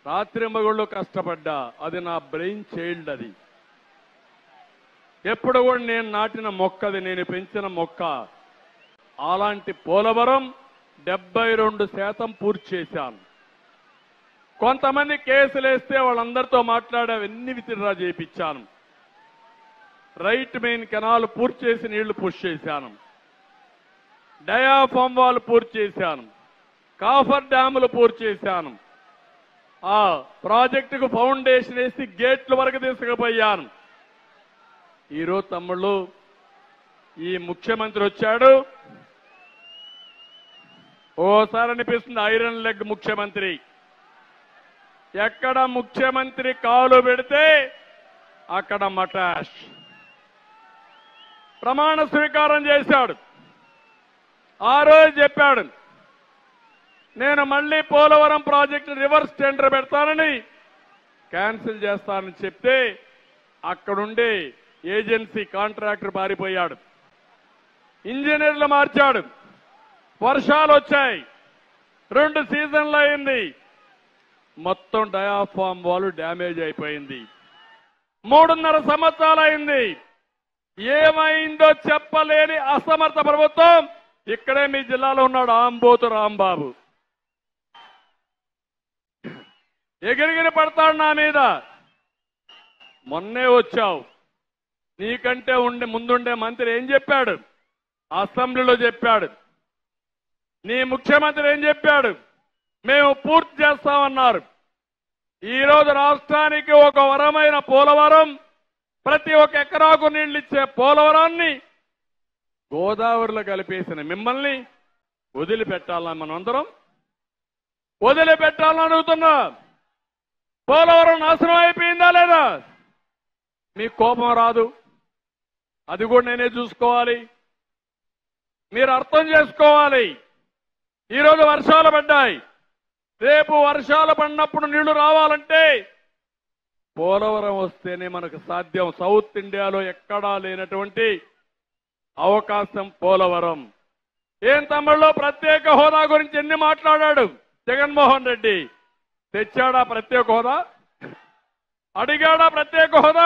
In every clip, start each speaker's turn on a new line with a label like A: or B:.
A: రాత్రి మగుళ్ళు కష్టపడ్డా అది నా బ్రెయిన్ చైల్డ్ అది ఎప్పుడు కూడా నేను నాటిన మొక్కది నేను పెంచిన మొక్క అలాంటి పోలవరం డెబ్బై రెండు శాతం పూర్తి చేశాను కొంతమంది కేసులు వేస్తే వాళ్ళందరితో మాట్లాడి అవన్నీ విత్డ్రా చేయించాను రైట్ మెయిన్ కెనాల్ పూర్తి చేసి నీళ్లు పుష్ చేశాను డయాఫామ్ వాల్ పూర్తి చేశాను కాఫర్ డ్యాములు పూర్తి చేశాను ఆ ప్రాజెక్టుకు ఫౌండేషన్ వేసి గేట్ల వరకు తీసుకుపోయాను ఈరోజు తమ్ముళ్ళు ఈ ముఖ్యమంత్రి వచ్చాడు ఓసారి అనిపిస్తుంది ఐరన్ లెగ్ ముఖ్యమంత్రి ఎక్కడ ముఖ్యమంత్రి కాలు పెడితే అక్కడ మటాష్ ప్రమాణ స్వీకారం చేశాడు ఆ రోజు చెప్పాడు నేను మళ్ళీ పోలవరం ప్రాజెక్టు రివర్స్ టెండర్ పెడతానని క్యాన్సిల్ చేస్తానని చెప్తే అక్కడుండి ఏజెన్సీ కాంట్రాక్టర్ పారిపోయాడు ఇంజనీర్లు మార్చాడు వర్షాలు వచ్చాయి రెండు సీజన్లు అయింది మొత్తం డయాఫామ్ వాల్ డ్యామేజ్ అయిపోయింది మూడున్నర సంవత్సరాలు అయింది ఏమైందో చెప్పలేని అసమర్థ ప్రభుత్వం ఇక్కడే మీ జిల్లాలో ఉన్నాడు ఆంబోతు రాంబాబు ఎగిరిగిరి పడతాడు నా మీద మొన్నే వచ్చావు నీకంటే ఉండే ముందుండే మంత్రి ఏం చెప్పాడు అసెంబ్లీలో చెప్పాడు నీ ముఖ్యమంత్రి ఏం చెప్పాడు మేము పూర్తి చేస్తామన్నారు ఈ రోజు రాష్ట్రానికి ఒక వరమైన పోలవరం ప్రతి ఒక్క ఎకరాకు నీళ్లు ఇచ్చే పోలవరాన్ని గోదావరిలో కలిపేసిన మిమ్మల్ని వదిలిపెట్టాలా మనందరం వదిలిపెట్టాలని అడుగుతున్నా పోలవరం నాశనం అయిపోయిందా లేదా మీకు కోపం రాదు అది కూడా నేనే చూసుకోవాలి మీరు అర్థం చేసుకోవాలి ఈరోజు వర్షాలు పడ్డాయి రేపు వర్షాలు పడినప్పుడు నీళ్లు రావాలంటే పోలవరం వస్తేనే మనకు సాధ్యం సౌత్ ఇండియాలో ఎక్కడా లేనటువంటి అవకాశం పోలవరం ఏం తమిళలో ప్రత్యేక హోదా గురించి ఎన్ని మాట్లాడాడు జగన్మోహన్ రెడ్డి తెచ్చాడా ప్రత్యేక హోదా అడిగాడా ప్రత్యేక హోదా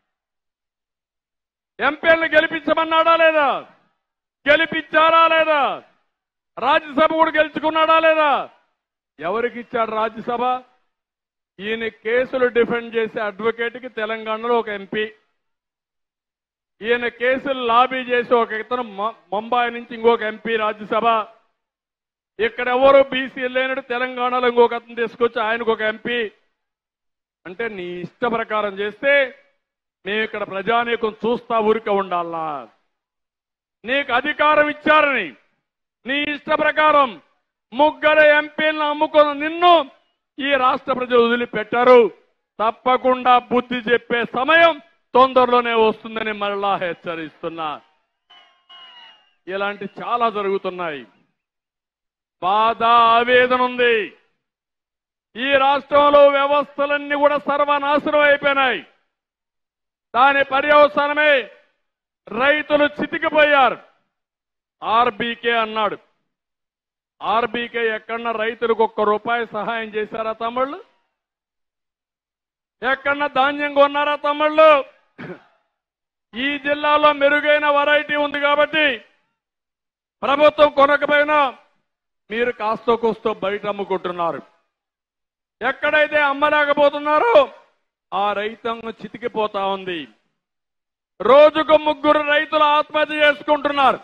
A: ఎంపీలను గెలిపించమన్నాడా లేదా గెలిపించారా లేదా రాజ్యసభ కూడా గెలుచుకున్నాడా లేదా ఎవరికి ఇచ్చాడు రాజ్యసభ ఈయన కేసులు డిఫెండ్ చేసే అడ్వకేట్ కి తెలంగాణలో ఒక ఎంపీ ఈయన కేసులు లాబీ చేసి ఒక ఇతను మ- ముంబాయి నుంచి ఇంకొక ఎంపీ రాజ్యసభ ఇక్కడ ఎవరు బీసీ లేనట్టు తెలంగాణలో ఇంకొక అతను తీసుకొచ్చి ఆయనకు ఒక ఎంపీ అంటే నీ ఇష్ట ప్రకారం చేస్తే మేము ఇక్కడ ప్రజానీకం చూస్తా ఊరిక ఉండాలా నీకు అధికారం ఇచ్చారని నీ ఇష్ట ప్రకారం ముగ్గురు ఎంపీలను అమ్ముకున్న నిన్ను ఈ రాష్ట్ర ప్రజలు వదిలిపెట్టారు తప్పకుండా బుద్ధి చెప్పే సమయం తొందరలోనే వస్తుందని మరలా హెచ్చరిస్తున్నా ఇలాంటి చాలా జరుగుతున్నాయి బాధ ఆవేదన ఉంది ఈ రాష్ట్రంలో వ్యవస్థలన్నీ కూడా సర్వనాశనం అయిపోయినాయి దాని పర్యవసానమే రైతులు చితికిపోయారు ఆర్బీకే అన్నాడు ఆర్బీకే ఎక్కడన్నా రైతులకు ఒక్క రూపాయి సహాయం చేశారా తమ్ముళ్ళు ఎక్కడన్నా ధాన్యం కొన్నారా తమ్ముళ్ళు ఈ జిల్లాలో మెరుగైన వెరైటీ ఉంది కాబట్టి ప్రభుత్వం కొనకపోయినా మీరు కాస్తో కూస్తో బయట అమ్ముకుంటున్నారు ఎక్కడైతే అమ్మలేకపోతున్నారో ఆ రైతాంగం చితికిపోతా ఉంది రోజుకు ముగ్గురు రైతులు ఆత్మహత్య చేసుకుంటున్నారు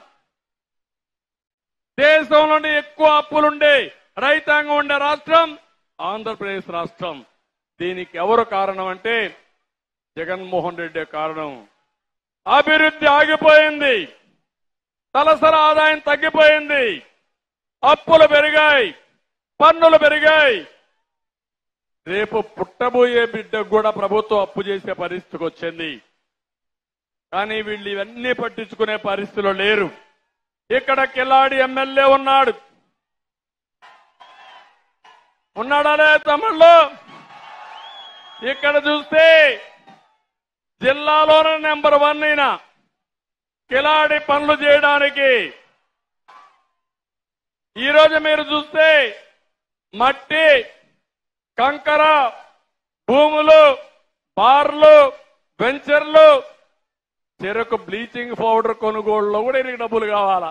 A: దేశంలోని ఎక్కువ అప్పులుండే రైతాంగం ఉండే రాష్ట్రం ఆంధ్రప్రదేశ్ రాష్ట్రం దీనికి ఎవరు కారణం అంటే జగన్మోహన్ రెడ్డి కారణం అభివృద్ధి ఆగిపోయింది తలసరి ఆదాయం తగ్గిపోయింది అప్పులు పెరిగాయి పన్నులు పెరిగాయి రేపు పుట్టబోయే బిడ్డకు కూడా ప్రభుత్వం అప్పు చేసే పరిస్థితికి వచ్చింది కానీ వీళ్ళు ఇవన్నీ పట్టించుకునే పరిస్థితిలో లేరు ఇక్కడ కిలాడి ఎమ్మెల్యే ఉన్నాడు ఉన్నాడా లే తమిళ్లో ఇక్కడ చూస్తే జిల్లాలోనే నెంబర్ వన్ అయినా కిలాడి పనులు చేయడానికి ఈరోజు మీరు చూస్తే మట్టి కంకర భూములు బార్లు వెంచర్లు చెరకు బ్లీచింగ్ పౌడర్ కొనుగోలులో కూడా ఈయనకి డబ్బులు కావాలా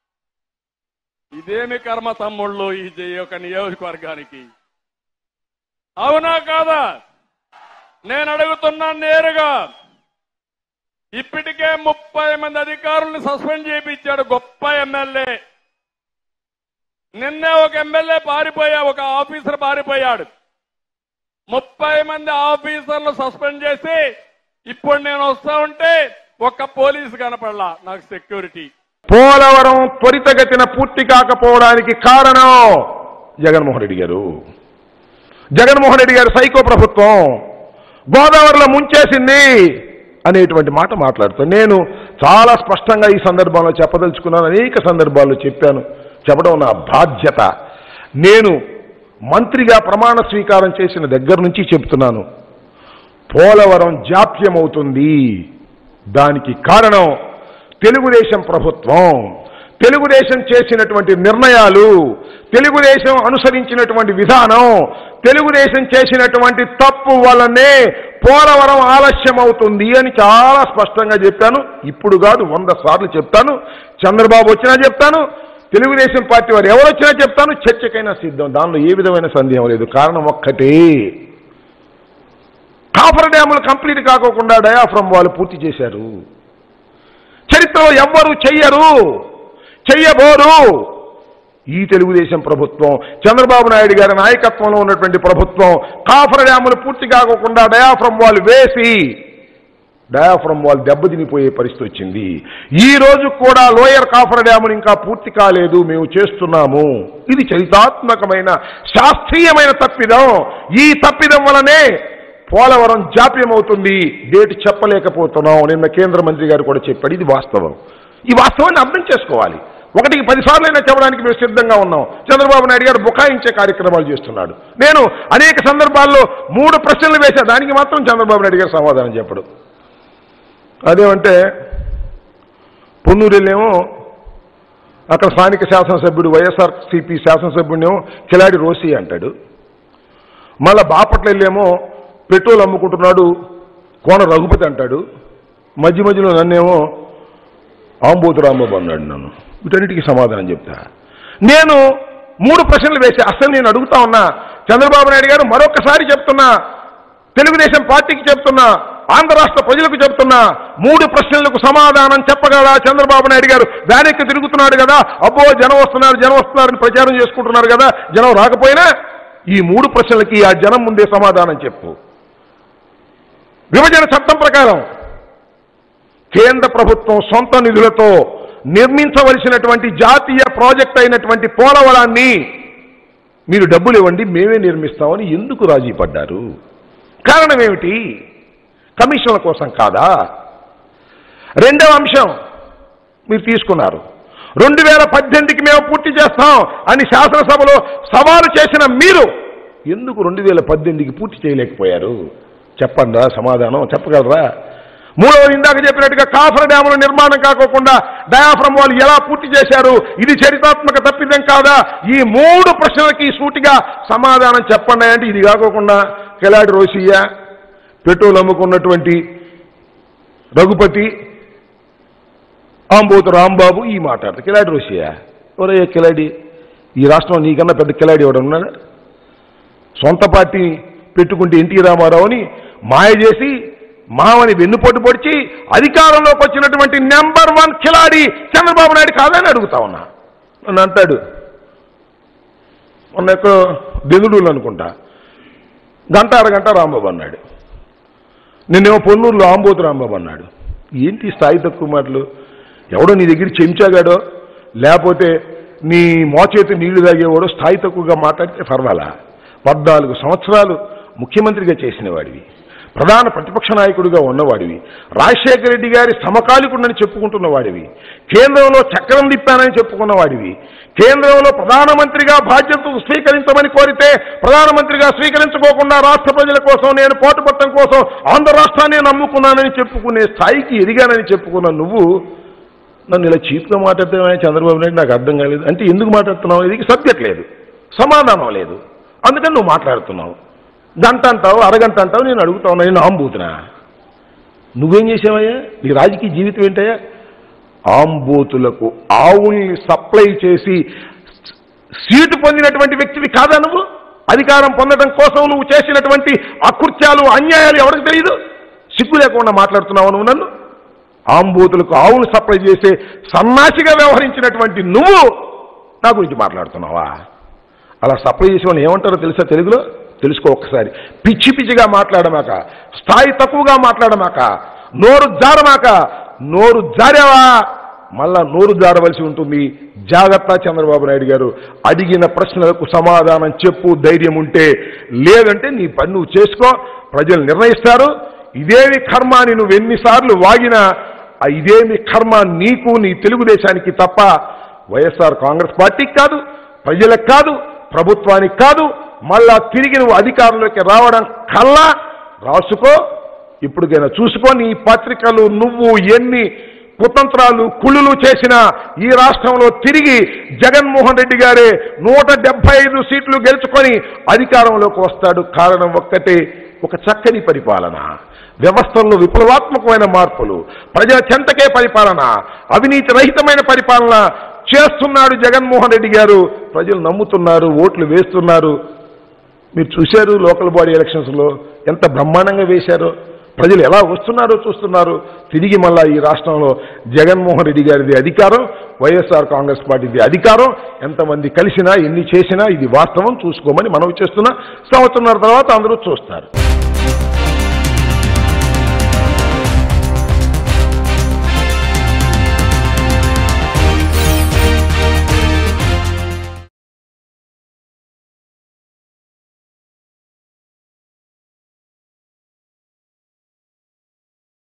A: ఇదేమి కర్మ తమ్ముళ్ళు ఈ జే- యొక్క నియోజకవర్గానికి అవునా కాదా నేను అడుగుతున్నాను నేరుగా ఇప్పటికే ముప్పై మంది అధికారులను సస్పెండ్ చేయించాడు గొప్ప ఎమ్మెల్యే నిన్నే ఒక ఎమ్మెల్యే పారిపోయా ఒక ఆఫీసర్ పారిపోయాడు ముప్పై మంది ఆఫీసర్లు సస్పెండ్ చేసి ఇప్పుడు నేను వస్తా ఉంటే ఒక్క పోలీసు కనపడలా నాకు సెక్యూరిటీ
B: పోలవరం త్వరితగతిన పూర్తి కాకపోవడానికి కారణం జగన్మోహన్ రెడ్డి గారు జగన్మోహన్ రెడ్డి గారి సైకో ప్రభుత్వం గోదావరిలో ముంచేసింది అనేటువంటి మాట మాట్లాడుతాను నేను చాలా స్పష్టంగా ఈ సందర్భంలో చెప్పదలుచుకున్నాను అనేక సందర్భాల్లో చెప్పాను చెప్పడం నా బాధ్యత నేను మంత్రిగా ప్రమాణ స్వీకారం చేసిన దగ్గర నుంచి చెప్తున్నాను పోలవరం జాప్యమవుతుంది దానికి కారణం తెలుగుదేశం ప్రభుత్వం తెలుగుదేశం చేసినటువంటి నిర్ణయాలు తెలుగుదేశం అనుసరించినటువంటి విధానం తెలుగుదేశం చేసినటువంటి తప్పు వల్లనే పోలవరం ఆలస్యం అవుతుంది అని చాలా స్పష్టంగా చెప్పాను ఇప్పుడు కాదు వంద సార్లు చెప్తాను చంద్రబాబు వచ్చినా చెప్తాను తెలుగుదేశం పార్టీ వారు ఎవరు వచ్చినా చెప్తాను చర్చకైనా సిద్ధం దానిలో ఏ విధమైన సందేహం లేదు కారణం ఒక్కటే కాఫర్ డ్యాములు కంప్లీట్ కాకోకుండా డయాఫ్రమ్ వాళ్ళు పూర్తి చేశారు చరిత్రలో ఎవ్వరు చెయ్యరు చెయ్యబోరు ఈ తెలుగుదేశం ప్రభుత్వం చంద్రబాబు నాయుడు గారి నాయకత్వంలో ఉన్నటువంటి ప్రభుత్వం కాఫర్ డ్యాములు పూర్తి కాకోకుండా డయాఫ్రమ్ వాళ్ళు వేసి డయాఫ్రమ్ వాళ్ళు దెబ్బతినిపోయే పరిస్థితి వచ్చింది ఈ రోజు కూడా లోయర్ కాఫర్ డ్యాములు ఇంకా పూర్తి కాలేదు మేము చేస్తున్నాము ఇది చరితాత్మకమైన శాస్త్రీయమైన తప్పిదం ఈ తప్పిదం వలనే పోలవరం జాప్యం అవుతుంది డేట్ చెప్పలేకపోతున్నాం నిన్న కేంద్ర మంత్రి గారు కూడా చెప్పాడు ఇది వాస్తవం ఈ వాస్తవాన్ని అర్థం చేసుకోవాలి ఒకటికి పదిసార్లైనా చెప్పడానికి మేము సిద్ధంగా ఉన్నాం చంద్రబాబు నాయుడు గారు బుకాయించే కార్యక్రమాలు చేస్తున్నాడు నేను అనేక సందర్భాల్లో మూడు ప్రశ్నలు వేశా దానికి మాత్రం చంద్రబాబు నాయుడు గారు సమాధానం చెప్పడు అదేమంటే పొన్నూరులేమో అక్కడ స్థానిక శాసనసభ్యుడు వైఎస్ఆర్ సిపి శాసనసభ్యుడేమో కిలాడి రోసి అంటాడు మళ్ళా బాపట్ల వెళ్ళేమో పెట్రోల్ అమ్ముకుంటున్నాడు కోన రఘుపతి అంటాడు మధ్య మధ్యలో నన్నేమో ఆంబోతు రాంబాబు అన్నాడు నన్ను వీటన్నిటికీ సమాధానం చెప్తా నేను మూడు ప్రశ్నలు వేసి అసలు నేను అడుగుతా ఉన్నా చంద్రబాబు నాయుడు గారు మరొకసారి చెప్తున్నా తెలుగుదేశం పార్టీకి చెప్తున్నా ఆంధ్ర రాష్ట్ర ప్రజలకు చెప్తున్నా మూడు ప్రశ్నలకు సమాధానం చెప్పగలరా చంద్రబాబు నాయుడు గారు వెనక్కి తిరుగుతున్నాడు కదా అబ్బో జనం వస్తున్నారు జనం వస్తున్నారని ప్రచారం చేసుకుంటున్నారు కదా జనం రాకపోయినా ఈ మూడు ప్రశ్నలకి ఆ జనం ముందే సమాధానం చెప్పు విభజన చట్టం ప్రకారం కేంద్ర ప్రభుత్వం సొంత నిధులతో నిర్మించవలసినటువంటి జాతీయ ప్రాజెక్ట్ అయినటువంటి పోలవరాన్ని మీరు డబ్బులు ఇవ్వండి మేమే నిర్మిస్తామని ఎందుకు రాజీ పడ్డారు కారణం ఏమిటి కమిషన్ల కోసం కాదా రెండవ అంశం మీరు తీసుకున్నారు రెండు వేల పద్దెనిమిదికి మేము పూర్తి చేస్తాం అని శాసనసభలో సవాలు చేసిన మీరు ఎందుకు రెండు వేల పద్దెనిమిదికి పూర్తి చేయలేకపోయారు చెప్పండి సమాధానం చెప్పగలరా మూడవది ఇందాక చెప్పినట్టుగా కాఫర్ డ్యాముల నిర్మాణం కాకోకుండా డయాఫ్రమ్ వాళ్ళు ఎలా పూర్తి చేశారు ఇది చరితాత్మక తప్పిదం కాదా ఈ మూడు ప్రశ్నలకి సూటిగా సమాధానం చెప్పండి అంటే ఇది కాకోకుండా కెలాడి రోసియ్య పెట్రోల్ అమ్ముకున్నటువంటి రఘుపతి ఆంబోతు రాంబాబు ఈ మాట్లాడతారు కిలాడి రోసియా ఎవరయ్యా కిలాడి ఈ రాష్ట్రంలో నీకన్నా పెద్ద కిలాడి ఎవడు ఉన్నాడు సొంత పార్టీ పెట్టుకుంటే ఎన్టీ రామారావుని మాయ చేసి మావని వెన్నుపోటు పొడిచి అధికారంలోకి వచ్చినటువంటి నెంబర్ వన్ కిలాడి చంద్రబాబు నాయుడు కాదని అడుగుతా ఉన్నా నన్ను అంటాడు మొన్న యొక్క దెందుడూలు అనుకుంటా గంట అరగంట రాంబాబు అన్నాడు నిన్నేమో పొన్నూరులో ఆంబోతు రాంబాబు అన్నాడు ఏంటి ఈ స్థాయి తక్కువ మాటలు ఎవడో నీ దగ్గర చెంచాగాడో లేకపోతే నీ మోచేతి నీళ్లు తాగేవాడో స్థాయి తక్కువగా మాట్లాడితే పర్వాలా పద్నాలుగు సంవత్సరాలు ముఖ్యమంత్రిగా చేసిన వాడివి ప్రధాన ప్రతిపక్ష నాయకుడిగా ఉన్నవాడివి రాజశేఖర రెడ్డి గారి సమకాలికుడని చెప్పుకుంటున్న వాడివి కేంద్రంలో చక్రం తిప్పానని చెప్పుకున్న వాడివి కేంద్రంలో ప్రధానమంత్రిగా బాధ్యతలు స్వీకరించమని కోరితే ప్రధానమంత్రిగా స్వీకరించుకోకుండా రాష్ట్ర ప్రజల కోసం నేను పోటుపట్టడం కోసం ఆంధ్ర రాష్ట్రాన్ని నమ్ముకున్నానని చెప్పుకునే స్థాయికి ఎదిగానని చెప్పుకున్న నువ్వు నన్ను ఇలా చీప్గా మాట్లాడుతున్నావు చంద్రబాబు నాయుడు నాకు అర్థం కాలేదు అంటే ఎందుకు మాట్లాడుతున్నావు ఇది సబ్జెక్ట్ లేదు సమాధానం లేదు అందుకని నువ్వు మాట్లాడుతున్నావు గంట అంటావు అరగంట అంటావు నేను అడుగుతా ఉన్నా నేను ఆంబూతున్నా నువ్వేం చేసావయ్యా నీ రాజకీయ జీవితం ఏంటయ్యా ఆంబోతులకు ఆవుల్ని సప్లై చేసి సీటు పొందినటువంటి వ్యక్తివి కాదా నువ్వు అధికారం పొందడం కోసం నువ్వు చేసినటువంటి అకృత్యాలు అన్యాయాలు ఎవరికి తెలియదు సిగ్గు లేకుండా మాట్లాడుతున్నావు నువ్వు నన్ను ఆంబోతులకు ఆవులు సప్లై చేసే సన్నాసిగా వ్యవహరించినటువంటి నువ్వు నా గురించి మాట్లాడుతున్నావా అలా సప్లై చేసే వాళ్ళు ఏమంటారో తెలుసా తెలుగులో తెలుసుకో ఒక్కసారి పిచ్చి పిచ్చిగా మాట్లాడమాక స్థాయి తక్కువగా మాట్లాడమాక నోరు జారమాక నోరు జారావా మళ్ళా నోరు జారవలసి ఉంటుంది జాగ్రత్త చంద్రబాబు నాయుడు గారు అడిగిన ప్రశ్నలకు సమాధానం చెప్పు ధైర్యం ఉంటే లేదంటే నీ పని నువ్వు చేసుకో ప్రజలు నిర్ణయిస్తారు ఇదేమి కర్మ అని నువ్వు ఎన్నిసార్లు వాగినా ఆ ఇదేమి కర్మ నీకు నీ తెలుగుదేశానికి తప్ప వైఎస్ఆర్ కాంగ్రెస్ పార్టీకి కాదు ప్రజలకు కాదు ప్రభుత్వానికి కాదు మళ్ళా తిరిగి నువ్వు అధికారంలోకి రావడం కల్లా రాసుకో ఇప్పటికైనా చూసుకో నీ పత్రికలు నువ్వు ఎన్ని కుతంత్రాలు కుళ్ళులు చేసినా ఈ రాష్ట్రంలో తిరిగి జగన్మోహన్ రెడ్డి గారే నూట డెబ్బై ఐదు సీట్లు గెలుచుకొని అధికారంలోకి వస్తాడు కారణం ఒక్కటే ఒక చక్కని పరిపాలన వ్యవస్థల్లో విప్లవాత్మకమైన మార్పులు ప్రజల చెంతకే పరిపాలన అవినీతి రహితమైన పరిపాలన చేస్తున్నాడు జగన్మోహన్ రెడ్డి గారు ప్రజలు నమ్ముతున్నారు ఓట్లు వేస్తున్నారు మీరు చూశారు లోకల్ బాడీ ఎలక్షన్స్లో ఎంత బ్రహ్మాండంగా వేశారో ప్రజలు ఎలా వస్తున్నారో చూస్తున్నారు తిరిగి మళ్ళా ఈ రాష్ట్రంలో జగన్మోహన్ రెడ్డి గారిది అధికారం వైఎస్ఆర్ కాంగ్రెస్ పార్టీది అధికారం ఎంతమంది కలిసినా ఎన్ని చేసినా ఇది వాస్తవం చూసుకోమని మనం చేస్తున్నా సంవత్సరం తర్వాత అందరూ చూస్తారు